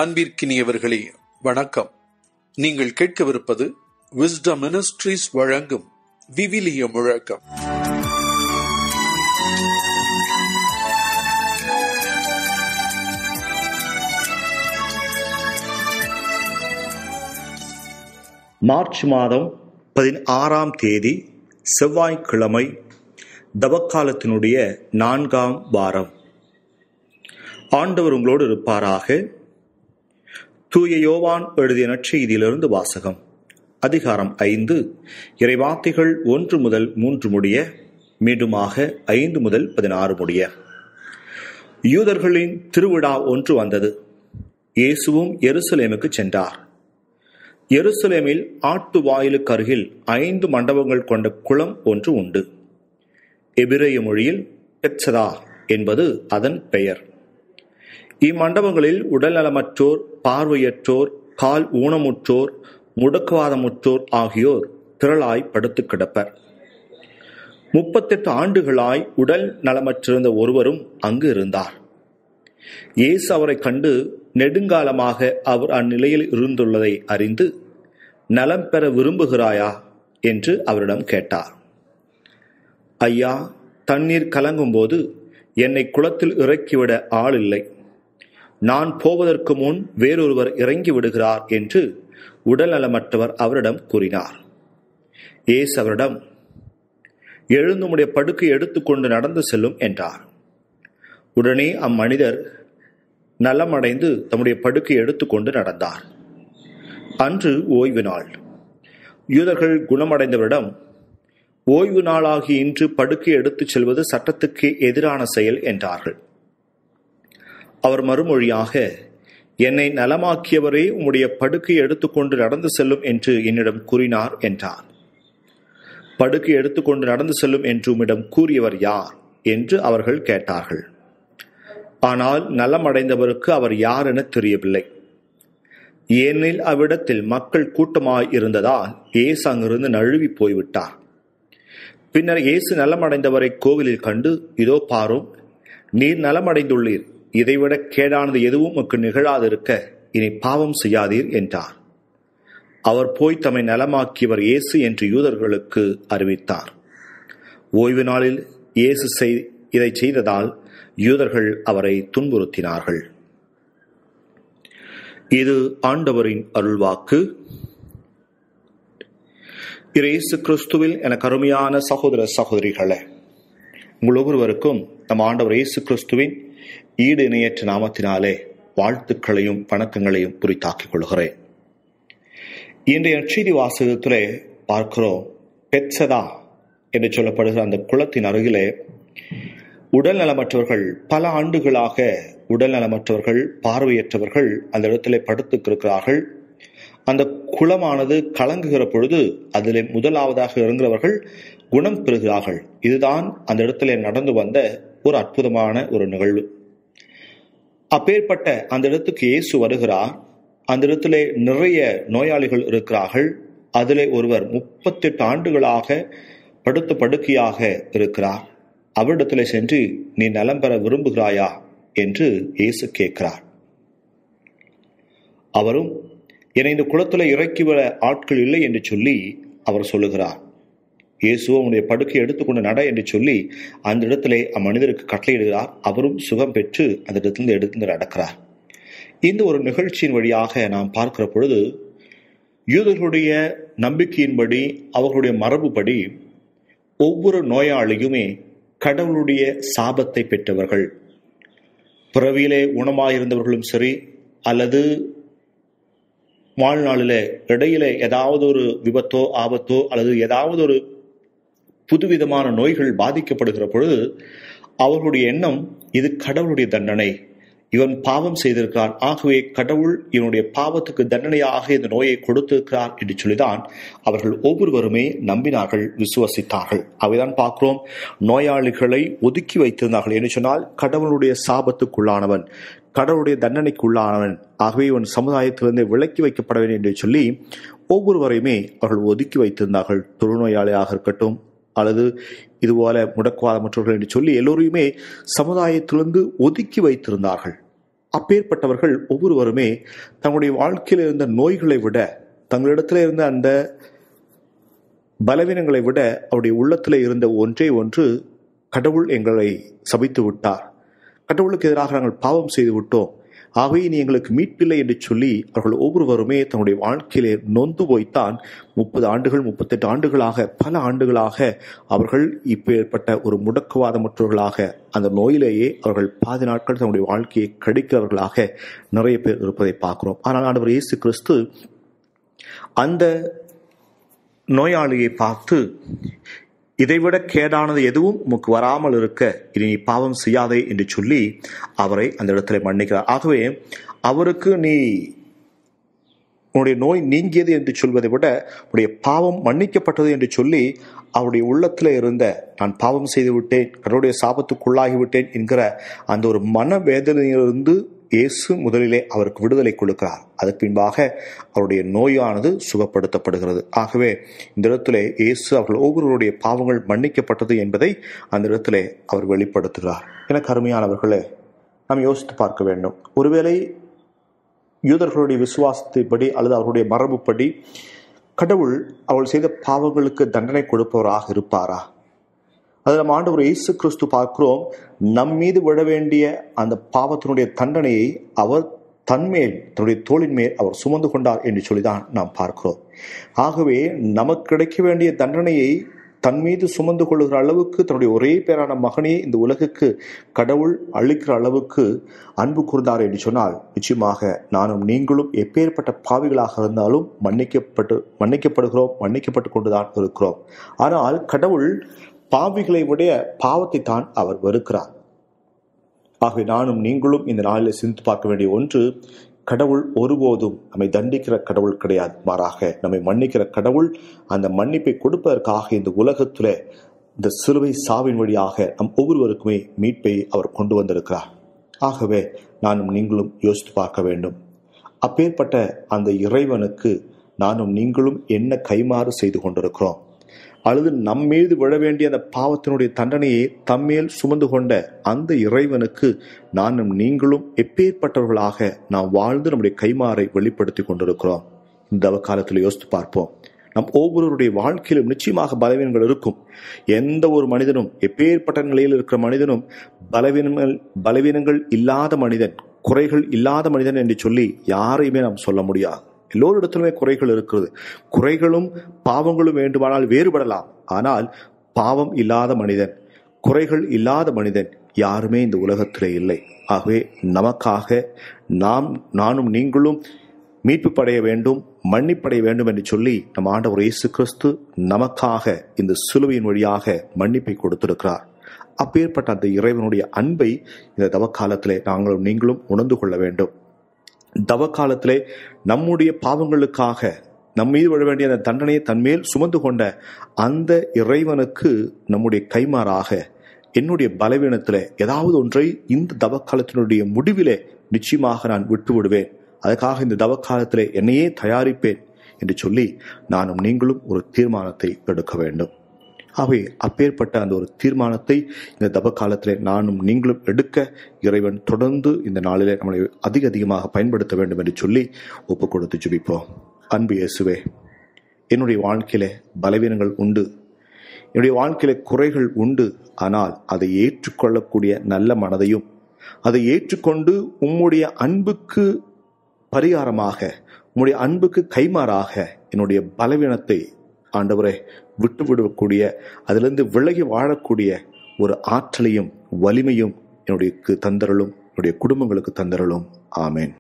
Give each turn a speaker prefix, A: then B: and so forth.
A: அன்பிற்கினியவர்களே வணக்கம் நீங்கள் கேட்கவிருப்பது விஸ்டம் மினிஸ்ட்ரீஸ் வழங்கும் விவிலிய முழக்கம்
B: மார்ச் மாதம் பதினாறாம் தேதி செவ்வாய்க்கிழமை தவக்காலத்தினுடைய நான்காம் வாரம் ஆண்டவர் உங்களோடு இருப்பாராக தூய யோவான் எழுதிய நற்செய்தியிலிருந்து வாசகம் அதிகாரம் ஐந்து இறைவார்த்தைகள் ஒன்று முதல் மூன்று முடிய மீண்டுமாக ஐந்து முதல் பதினாறு முடிய யூதர்களின் திருவிழா ஒன்று வந்தது இயேசுவும் எருசலேமுக்கு சென்றார் எருசலேமில் ஆட்டு வாயிலுக்கு அருகில் ஐந்து மண்டபங்கள் கொண்ட குளம் ஒன்று உண்டு எபிரேய மொழியில் பெட்சதா என்பது அதன் பெயர் இம்மண்டபங்களில் உடல்நலமற்றோர் பார்வையற்றோர் கால் ஊனமுற்றோர் முடக்குவாதமுற்றோர் ஆகியோர் திரளாய் படுத்து கிடப்பர் முப்பத்தெட்டு ஆண்டுகளாய் உடல் நலமற்றிருந்த ஒருவரும் அங்கு இருந்தார் இயேசு அவரை கண்டு நெடுங்காலமாக அவர் அந்நிலையில் இருந்துள்ளதை அறிந்து நலம் பெற விரும்புகிறாயா என்று அவரிடம் கேட்டார் ஐயா தண்ணீர் கலங்கும்போது என்னை குளத்தில் இறக்கிவிட ஆள் இல்லை நான் போவதற்கு முன் வேறொருவர் இறங்கி விடுகிறார் என்று உடல்நலமற்றவர் அவரிடம் கூறினார் ஏசு அவரிடம் எழுந்து உடைய படுக்கை எடுத்துக்கொண்டு நடந்து செல்லும் என்றார் உடனே அம்மனிதர் நலமடைந்து தம்முடைய படுக்கை எடுத்துக்கொண்டு நடந்தார் அன்று ஓய்வு நாள் யூதர்கள் குணமடைந்தவரிடம் ஓய்வு நாளாகி இன்று படுக்கை எடுத்துச் செல்வது சட்டத்துக்கு எதிரான செயல் என்றார்கள் அவர் மறுமொழியாக என்னை நலமாக்கியவரே உம்முடைய படுக்கை எடுத்துக்கொண்டு நடந்து செல்லும் என்று என்னிடம் கூறினார் என்றார் படுக்கை எடுத்துக்கொண்டு நடந்து செல்லும் என்று உம்மிடம் கூறியவர் யார் என்று அவர்கள் கேட்டார்கள் ஆனால் நலமடைந்தவருக்கு அவர் யார் என தெரியவில்லை ஏனெனில் அவ்விடத்தில் மக்கள் கூட்டமாய் இருந்ததால் இயேசு அங்கிருந்து நழுவி போய்விட்டார் பின்னர் இயேசு நலமடைந்தவரை கோவிலில் கண்டு இதோ பாரும் நீர் நலமடைந்துள்ளீர் இதைவிட கேடானது எதுவும் உமக்கு நிகழாதிருக்க இனி பாவம் செய்யாதீர் என்றார் அவர் போய் தம்மை நலமாக்கியவர் இயேசு என்று யூதர்களுக்கு அறிவித்தார் ஓய்வு நாளில் இயேசு செய் இதை செய்ததால் யூதர்கள் அவரை துன்புறுத்தினார்கள் இது ஆண்டவரின் அருள்வாக்கு இயேசு கிறிஸ்துவில் என கருமையான சகோதர சகோதரிகளே உங்கள் ஒவ்வொருவருக்கும் நம் ஆண்டவர் இயேசு கிறிஸ்துவின் ஈடு இணையற்ற நாமத்தினாலே வாழ்த்துக்களையும் வணக்கங்களையும் புரித்தாக்கிக் கொள்கிறேன் இன்றைய நற்செய்தி வாசகத்திலே பார்க்கிறோம் பெட்சதா என்று சொல்லப்படுகிற அந்த குளத்தின் அருகிலே உடல் நலமற்றவர்கள் பல ஆண்டுகளாக உடல் நலமற்றவர்கள் பார்வையற்றவர்கள் அந்த இடத்திலே படுத்துக்கிறார்கள் அந்த குளமானது கலங்குகிற பொழுது அதிலே முதலாவதாக இறங்குறவர்கள் குணம் பெறுகிறார்கள் இதுதான் அந்த இடத்திலே நடந்து வந்த ஒரு அற்புதமான ஒரு நிகழ்வு அப்பேற்பட்ட அந்த இடத்துக்கு இயேசு வருகிறார் அந்த இடத்திலே நிறைய நோயாளிகள் இருக்கிறார்கள் அதிலே ஒருவர் முப்பத்தெட்டு ஆண்டுகளாக படுத்த படுக்கையாக இருக்கிறார் அவரிடத்தில் சென்று நீ நலம் பெற விரும்புகிறாயா என்று இயேசு கேட்கிறார் அவரும் என்னை இந்த குளத்தில் இறக்கிவிட ஆட்கள் இல்லை என்று சொல்லி அவர் சொல்லுகிறார் இயேசுவோ உன்னுடைய படுக்கை எடுத்துக்கொண்டு நட என்று சொல்லி அந்த இடத்திலே அம்மனிதருக்கு கட்டளையிடுகிறார் அவரும் சுகம் பெற்று அந்த இடத்திலிருந்து எடுத்து நடக்கிறார் இந்த ஒரு நிகழ்ச்சியின் வழியாக நாம் பார்க்கிற பொழுது யூதர்களுடைய நம்பிக்கையின்படி அவர்களுடைய மரபுப்படி ஒவ்வொரு நோயாளியுமே கடவுளுடைய சாபத்தை பெற்றவர்கள் பிறவியிலே குணமாயிருந்தவர்களும் சரி அல்லது வாழ்நாளில் இடையில ஏதாவது ஒரு விபத்தோ ஆபத்தோ அல்லது ஏதாவது ஒரு புதுவிதமான நோய்கள் பாதிக்கப்படுகிற பொழுது அவர்களுடைய எண்ணம் இது கடவுளுடைய தண்டனை இவன் பாவம் செய்திருக்கிறான் ஆகவே கடவுள் இவனுடைய பாவத்துக்கு தண்டனையாக இந்த நோயை கொடுத்திருக்கிறார் என்று சொல்லிதான் அவர்கள் ஒவ்வொருவருமே நம்பினார்கள் விசுவசித்தார்கள் அவைதான் பார்க்கிறோம் நோயாளிகளை ஒதுக்கி வைத்திருந்தார்கள் என்று சொன்னால் கடவுளுடைய சாபத்துக்குள்ளானவன் கடவுளுடைய தண்டனைக்குள்ளானவன் ஆகவே இவன் சமுதாயத்திலிருந்து விலக்கி வைக்கப்பட வேண்டும் என்று சொல்லி ஒவ்வொருவரையுமே அவர்கள் ஒதுக்கி வைத்திருந்தார்கள் தொழுநோயாளியாக இருக்கட்டும் அல்லது இதுபோல முடக்குவாதமற்றவர்கள் என்று சொல்லி எல்லோரையுமே சமுதாயத்திலிருந்து ஒதுக்கி வைத்திருந்தார்கள் அப்பேற்பட்டவர்கள் ஒவ்வொருவருமே தங்களுடைய வாழ்க்கையில் இருந்த நோய்களை விட தங்களிடத்தில் இருந்த அந்த பலவீனங்களை விட அவருடைய உள்ளத்தில் இருந்த ஒன்றே ஒன்று கடவுள் எங்களை சபித்து விட்டார் கடவுளுக்கு எதிராக நாங்கள் பாவம் செய்து விட்டோம் ஆகவே நீ எங்களுக்கு மீட்பில்லை என்று சொல்லி அவர்கள் ஒவ்வொருவருமே தன்னுடைய வாழ்க்கையிலே நொந்து போய்த்தான் முப்பது ஆண்டுகள் முப்பத்தெட்டு ஆண்டுகளாக பல ஆண்டுகளாக அவர்கள் இப்பேற்பட்ட ஒரு முடக்குவாதமற்றவர்களாக அந்த நோயிலேயே அவர்கள் பாதி நாட்கள் தன்னுடைய வாழ்க்கையை கடிக்கிறவர்களாக நிறைய பேர் இருப்பதை பார்க்கிறோம் ஆனால் ஆண்டவர் இயேசு கிறிஸ்து அந்த நோயாளியை பார்த்து இதைவிட கேடானது எதுவும் உமக்கு வராமல் இருக்க இனி நீ பாவம் செய்யாதே என்று சொல்லி அவரை அந்த இடத்துல மன்னிக்கிறார் ஆகவே அவருக்கு நீ உன்னுடைய நோய் நீங்கியது என்று சொல்வதை விட உன்னுடைய பாவம் மன்னிக்கப்பட்டது என்று சொல்லி அவருடைய உள்ளத்தில் இருந்த நான் பாவம் செய்து விட்டேன் கடவுளுடைய சாபத்துக்குள்ளாகி விட்டேன் என்கிற அந்த ஒரு மன வேதனையிலிருந்து இயேசு முதலிலே அவருக்கு விடுதலை கொடுக்கிறார் அதற்கு பின்பாக அவருடைய நோயானது சுகப்படுத்தப்படுகிறது ஆகவே இந்த இடத்திலே இயேசு அவர்கள் ஒவ்வொருவருடைய பாவங்கள் மன்னிக்கப்பட்டது என்பதை அந்த இடத்திலே அவர் வெளிப்படுத்துகிறார் எனக்கு அருமையானவர்களே நாம் யோசித்து பார்க்க வேண்டும் ஒருவேளை யூதர்களுடைய விசுவாசத்தைப்படி அல்லது அவருடைய மரபுப்படி கடவுள் அவள் செய்த பாவங்களுக்கு தண்டனை கொடுப்பவராக இருப்பாரா அதில் நம்ம ஆண்டவர் இயேசு கிறிஸ்து பார்க்கிறோம் நம் மீது விழ வேண்டிய அந்த பாவத்தினுடைய தண்டனையை அவர் தன்மேல் தன்னுடைய தோளின் மேல் அவர் சுமந்து கொண்டார் என்று சொல்லிதான் நாம் பார்க்கிறோம் ஆகவே நமக்கு கிடைக்க வேண்டிய தண்டனையை தன் மீது சுமந்து கொள்ளுகிற அளவுக்கு தன்னுடைய ஒரே பேரான மகனே இந்த உலகுக்கு கடவுள் அளிக்கிற அளவுக்கு அன்பு கூர்ந்தார் என்று சொன்னால் நிச்சயமாக நானும் நீங்களும் எப்பேற்பட்ட பாவிகளாக இருந்தாலும் மன்னிக்கப்பட்டு மன்னிக்கப்படுகிறோம் மன்னிக்கப்பட்டு கொண்டுதான் இருக்கிறோம் ஆனால் கடவுள் பாவிகளை விட பாவத்தை தான் அவர் வெறுக்கிறார் ஆகவே நானும் நீங்களும் இந்த நாளில் சிந்தித்து பார்க்க வேண்டிய ஒன்று கடவுள் ஒருபோதும் நம்மை தண்டிக்கிற கடவுள் கிடையாது மாறாக நம்மை மன்னிக்கிற கடவுள் அந்த மன்னிப்பை கொடுப்பதற்காக இந்த உலகத்துல இந்த சிலுவை சாவின் வழியாக நம் ஒவ்வொருவருக்குமே மீட்பை அவர் கொண்டு வந்திருக்கிறார் ஆகவே நானும் நீங்களும் யோசித்து பார்க்க வேண்டும் அப்பேற்பட்ட அந்த இறைவனுக்கு நானும் நீங்களும் என்ன கைமாறு செய்து கொண்டிருக்கிறோம் அல்லது நம்மீது விழ வேண்டிய அந்த பாவத்தினுடைய தண்டனையை தம்மேல் சுமந்து கொண்ட அந்த இறைவனுக்கு நானும் நீங்களும் எப்பேற்பட்டவர்களாக நாம் வாழ்ந்து நம்முடைய கைமாறை வெளிப்படுத்தி கொண்டிருக்கிறோம் இந்த காலத்தில் யோசித்து பார்ப்போம் நம் ஒவ்வொருவருடைய வாழ்க்கையிலும் நிச்சயமாக பலவீனங்கள் இருக்கும் எந்த ஒரு மனிதனும் எப்பேற்பட்ட நிலையில் இருக்கிற மனிதனும் பலவீனங்கள் பலவீனங்கள் இல்லாத மனிதன் குறைகள் இல்லாத மனிதன் என்று சொல்லி யாரையுமே நாம் சொல்ல முடியாது எல்லோரிடத்திலுமே குறைகள் இருக்கிறது குறைகளும் பாவங்களும் வேண்டுமானால் வேறுபடலாம் ஆனால் பாவம் இல்லாத மனிதன் குறைகள் இல்லாத மனிதன் யாருமே இந்த உலகத்திலே இல்லை ஆகவே நமக்காக நாம் நானும் நீங்களும் மீட்பு படைய வேண்டும் மன்னிப்படைய வேண்டும் என்று சொல்லி நம் ஆண்டவர் இயேசு கிறிஸ்து நமக்காக இந்த சிலுவையின் வழியாக மன்னிப்பை கொடுத்திருக்கிறார் அப்பேற்பட்ட அந்த இறைவனுடைய அன்பை இந்த தவக்காலத்திலே நாங்களும் நீங்களும் உணர்ந்து கொள்ள வேண்டும் தவ காலத்திலே நம்முடைய பாவங்களுக்காக நம் மீது விழ வேண்டிய அந்த தண்டனையை தன்மேல் சுமந்து கொண்ட அந்த இறைவனுக்கு நம்முடைய கைமாறாக என்னுடைய பலவீனத்தில் ஏதாவது ஒன்றை இந்த தவக்காலத்தினுடைய முடிவிலே நிச்சயமாக நான் விட்டு விடுவேன் அதுக்காக இந்த தவக்காலத்திலே என்னையே தயாரிப்பேன் என்று சொல்லி நானும் நீங்களும் ஒரு தீர்மானத்தை எடுக்க வேண்டும் ஆகவே அப்பேற்பட்ட அந்த ஒரு தீர்மானத்தை இந்த தப காலத்திலே நானும் நீங்களும் எடுக்க இறைவன் தொடர்ந்து இந்த நாளிலே நம்மளை அதிக அதிகமாக பயன்படுத்த வேண்டும் என்று சொல்லி ஒப்பு கொடுத்து ஜுபிப்போம் அன்பு இயேசுவே என்னுடைய வாழ்க்கையில பலவீனங்கள் உண்டு என்னுடைய வாழ்க்கையில குறைகள் உண்டு ஆனால் அதை ஏற்றுக்கொள்ளக்கூடிய நல்ல மனதையும் அதை ஏற்றுக்கொண்டு உம்முடைய அன்புக்கு பரிகாரமாக உம்முடைய அன்புக்கு கைமாறாக என்னுடைய பலவீனத்தை ஆண்டவரை விட்டு விடக்கூடிய அதிலிருந்து விலகி வாழக்கூடிய ஒரு ஆற்றலையும் வலிமையும் என்னுடைய தந்தரலும் என்னுடைய குடும்பங்களுக்கு தந்தரலும் ஆமேன்